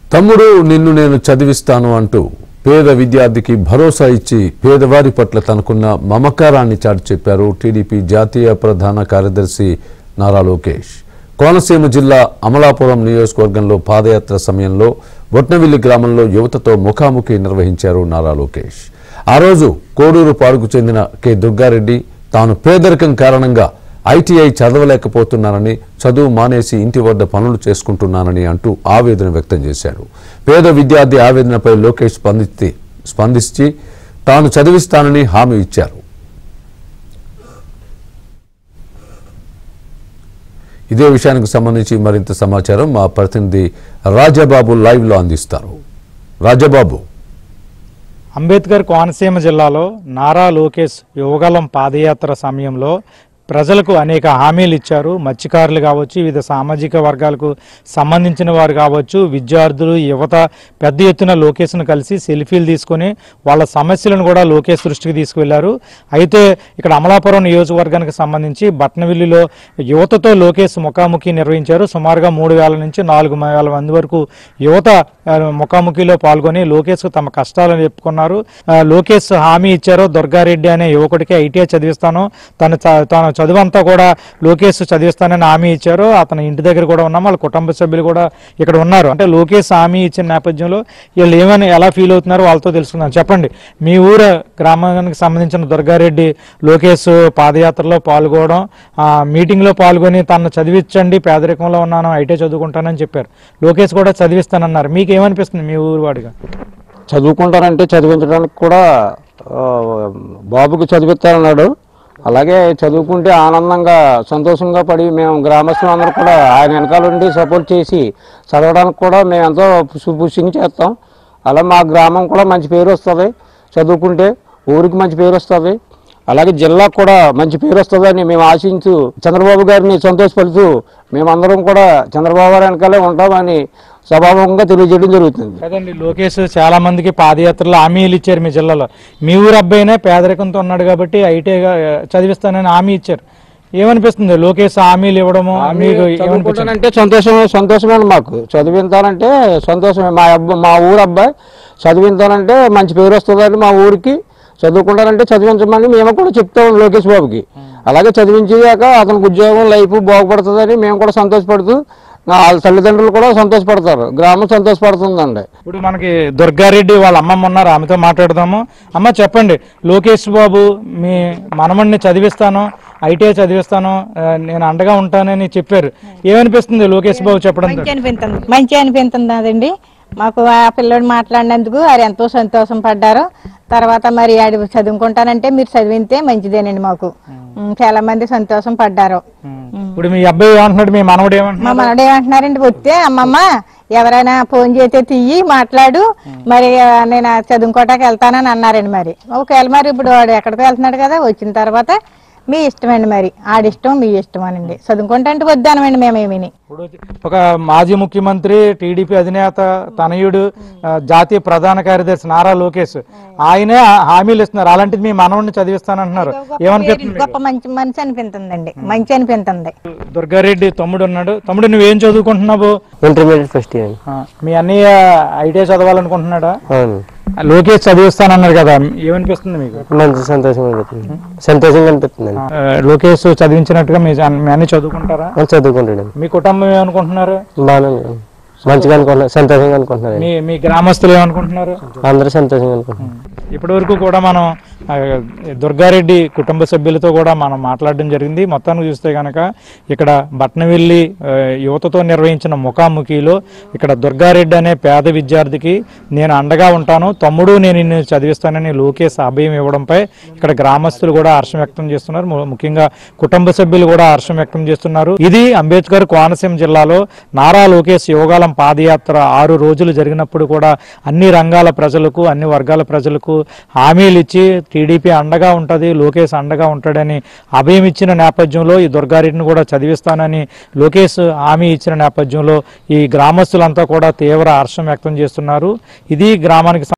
తమ్ముడు నిన్ను నేను చదివిస్తాను అంటూ పేద విద్యార్థికి భరోసా ఇచ్చి పేదవారి పట్ల తనకున్న మమకారాన్ని చాటి చెప్పారు టీడీపీ జాతీయ ప్రధాన కార్యదర్శి నారా లోకేష్ కోనసీమ జిల్లా అమలాపురం నియోజకవర్గంలో పాదయాత్ర సమయంలో బొట్నవిల్లి గ్రామంలో యువతతో ముఖాముఖి నిర్వహించారు నారా లోకేష్ ఆ రోజు కోడూరు పాడుకు చెందిన కె దుర్గారెడ్డి తాను పేదరికం కారణంగా ఐటీఐ చదవలేకపోతున్నానని చదువు మానేసి ఇంటి వద్ద పనులు చేసుకుంటున్నానని అంటూ ఆవేదన వ్యక్తం చేశాడు పేద విద్యార్థి ఆవేదనపై లోకేష్ స్పందిస్తే స్పందించి తాను చదివిస్తానని హామీ ఇచ్చారు ఇదే విషయానికి సంబంధించి మరింత సమాచారం మా ప్రతినిధి రాజాబాబు లైవ్ లో అందిస్తారు రాజాబాబు అంబేద్కర్ కోనసీమ జిల్లాలో నారా లోకేష్ యువగలం పాదయాత్ర సమయంలో ప్రజలకు అనేక హామీలు ఇచ్చారు మత్స్యకారులు కావచ్చు వివిధ సామాజిక వర్గాలకు సంబంధించిన వారు కావచ్చు విద్యార్థులు యువత పెద్ద ఎత్తున లోకేష్ను కలిసి సెల్ఫీలు తీసుకొని వాళ్ళ సమస్యలను కూడా లోకేష్ దృష్టికి తీసుకువెళ్లారు అయితే ఇక్కడ అమలాపురం నియోజకవర్గానికి సంబంధించి బట్నవిల్లిలో యువతతో లోకేష్ ముఖాముఖి నిర్వహించారు సుమారుగా మూడు వేల నుంచి నాలుగు వేల మంది వరకు యువత ఆ, ముఖాముఖిలో పాల్గొని లోకేష్ తమ కష్టాలను చెప్పుకున్నారు ఆ, లోకేష్ హామీ ఇచ్చారు దుర్గారెడ్డి అనే యువకుడికి ఐటీఐ చదివిస్తాను తన చ- తన చదువంతా కూడా లోకేష్ చదివిస్తానని హామీ ఇచ్చారు అతని ఇంటి దగ్గర కూడా ఉన్నాం వాళ్ళ కుటుంబ సభ్యులు కూడా ఇక్కడ ఉన్నారు అంటే లోకేష్ హామీ ఇచ్చిన నేపథ్యంలో వీళ్ళు ఏమని ఎలా ఫీల్ అవుతున్నారో వాళ్ళతో తెలుసుకుందాం చెప్పండి మీ ఊరు గ్రామానికి సంబంధించిన దుర్గారెడ్డి లోకేష్ పాదయాత్రలో పాల్గొనడం ఆ మీటింగ్లో పాల్గొని తను చదివించండి పేదరికంలో ఉన్నాను ఐటీ చదువుకుంటానని చెప్పారు లోకేష్ కూడా చదివిస్తానన్నారు మీకు ఏమనిపిస్తుంది మీ ఊరు వాడిగా చదువుకుంటారంటే చదివించడానికి కూడా ఆ, బాబుకి చదివిస్తారన్నాడు అలాగే చదువుకుంటే ఆనందంగా సంతోషంగా పడి మేము గ్రామస్తులు అందరూ కూడా ఆయన వెనకాల ఉండి సపోర్ట్ చేసి చదవడానికి కూడా మేము ఎంతో పుష్- పుషింగ్ చేస్తాం అలా మా గ్రామం కూడా మంచి పేరు వస్తుంది చదువుకుంటే ఊరికి మంచి పేరు వస్తుంది అలాగే జిల్లాకు కూడా మంచి పేరు వస్తుందని మేము ఆశించు చంద్రబాబు గారిని సంతోషపడుతూ మేమందరం కూడా చంద్రబాబు గారి వెనకాలే ఉంటామని సభాముఖంగా తెలియజేయడం జరుగుతుంది కదండి లోకేష్ చాలా మందికి పాదయాత్రలో హామీలు ఇచ్చారు మీ జిల్లాలో మీ ఊరు అబ్బాయినే పేదరికంతో ఉన్నాడు కాబట్టి ఐటీగా చదివిస్తానని హామీ ఇచ్చారు ఏమనిపిస్తుంది లోకేష్ హామీలు ఇవ్వడము మీకు ఏమనిపిస్తుంది చదువుకుంటానంటే సంతోషమే సంతోషమే మాకు చదివింతానంటే సంతోషమే మా అబ్బా మా ఊరు అబ్బాయి చదివింతానంటే మంచి పేరు వస్తుందని మా ఊరికి చదువుకుంటానంటే చదివించమని మేము కూడా చెప్తాం లోకేష్ బాబుకి అలాగే చదివించేదాక అతనికి ఉద్యోగం లైఫ్ బాగుపడుతుందని మేము కూడా సంతోషపడుతూ నా వాళ్ళ తల్లిదండ్రులు కూడా సంతోషపడతారు గ్రామం సంతోషపడుతుందండి ఇప్పుడు మనకి దుర్గారెడ్డి వాళ్ళ అమ్మమ్మ ఉన్నారు ఆమెతో మాట్లాడదాము అమ్మ చెప్పండి లోకేష్ బాబు మీ మనమణ్ణి చదివిస్తాను ఐటీఐ చదివిస్తాను ఆ, నేను అండగా ఉంటానని చెప్పారు ఏమనిపిస్తుంది లోకేష్ బాబు చెప్పడం మంచి అనిపిస్తుంది మంచి అనిపిస్తుంది అదండి మాకు ఆ పిల్లోడు మాట్లాడినందుకు వారు ఎంతో సంతోషం పడ్డారు తర్వాత మరి ఆడు చదువుకుంటానంటే మీరు చదివితే మంచిదేనండి మాకు ఉమ్, చాలా మంది సంతోషం పడ్డారు ఇప్పుడు మీ అబ్బాయి ఏమంటున్నాడు మీ మనవడు ఏమంటున్నాడు మా మనడు ఏమంటున్నారండి వస్తే అమ్మమ్మ ఎవరైనా ఫోన్ చేస్తే తీయి మాట్లాడు మరి ఆ, నేను ఆ చదువుకోవటానికి వెళ్తానని అన్నారండి మరి ఒకవేళ మరి ఇప్పుడు వాడు ఎక్కడికి వెళ్తున్నాడు కదా వచ్చిన తర్వాత మీ ఇష్టమండి మరి ఆడిష్టం మీ ఇష్టం అనండి చదువుకుంటా అంటే వద్దానమండి మేమేమిని ఇప్పుడు ఒక మాజీ ముఖ్యమంత్రి టీడీపీ అధినేత తనయుడు ఆ, జాతీయ ప్రధాన కార్యదర్శి నారా లోకేష్ ఆయనే ఆ- హామీలు ఇస్తున్నారు అలాంటిది మీ మనవడిని చదివిస్తానంటున్నారు ఏమనిపిస్తుంది మీకు? గొప్ప మంచి మనిషి అనిపిస్తుందండి మంచి అనిపిస్తుంది దుర్గారెడ్డి తమ్ముడు ఉన్నాడు తమ్ముడు నువ్వేం చదువుకుంటున్నావు ఇంటర్మీడియట్ ఫస్ట్ ఇయర్ ఆ, మీ అన్నయ్య ఐటీఐ చదవాలనుకుంటున్నాడా అవును ఆ, లోకేష్ చదివిస్తానన్నారు కదా ఏమనిపిస్తుంది మీకు మంచి సంతోషంగా అనిపిస్తుంది సంతోషంగా అనిపిస్తుంది ఆ, లోకేష్ చదివించినట్టుగా మీ అన్న- మీ అన్నయ్య చదువుకుంటారా చదువుకుంటాడు మీ కుటుంబం ఏమనుకుంటున్నారు బాగానే మంచిగా అనుకుంటున్నారు సంతోషంగా అనుకుంటున్నారు మీ మీ గ్రామస్తులు ఏమనుకుంటున్నారు అందరూ సంతోషంగా అనుకుంటున్నారు ఇప్పటి వరకు కూడా మనం ఆ, దుర్గారెడ్డి కుటుంబ సభ్యులతో కూడా మనం మాట్లాడడం జరిగింది మొత్తానికి చూస్తే కనుక ఇక్కడ బట్నవిల్లి ఆ, యువతతో నిర్వహించిన ముఖాముఖిలో ఇక్కడ దుర్గారెడ్డి అనే పేద విద్యార్థికి నేను అండగా ఉంటాను తమ్ముడు నేను నిన్ను చదివిస్తానని లోకేష్ అభయం ఇవ్వడంపై ఇక్కడ గ్రామస్తులు కూడా హర్షం వ్యక్తం చేస్తున్నారు ము- ముఖ్యంగా కుటుంబ సభ్యులు కూడా హర్షం వ్యక్తం చేస్తున్నారు ఇది అంబేద్కర్ కోనసీమ జిల్లాలో నారా లోకేష్ యోగాలం పాదయాత్ర ఆరు రోజులు జరిగినప్పుడు కూడా అన్ని రంగాల ప్రజలకు అన్ని వర్గాల ప్రజలకు హామీలు ఇచ్చి టీడీపీ అండగా ఉంటుంది లోకేష్ అండగా ఉంటాడని అభయం ఇచ్చిన నేపథ్యంలో ఈ దుర్గారెడ్డిని కూడా చదివిస్తానని లోకేష్ హామీ ఇచ్చిన నేపథ్యంలో ఈ గ్రామస్తులంతా కూడా తీవ్ర హర్షం వ్యక్తం చేస్తున్నారు ఇది గ్రామానికి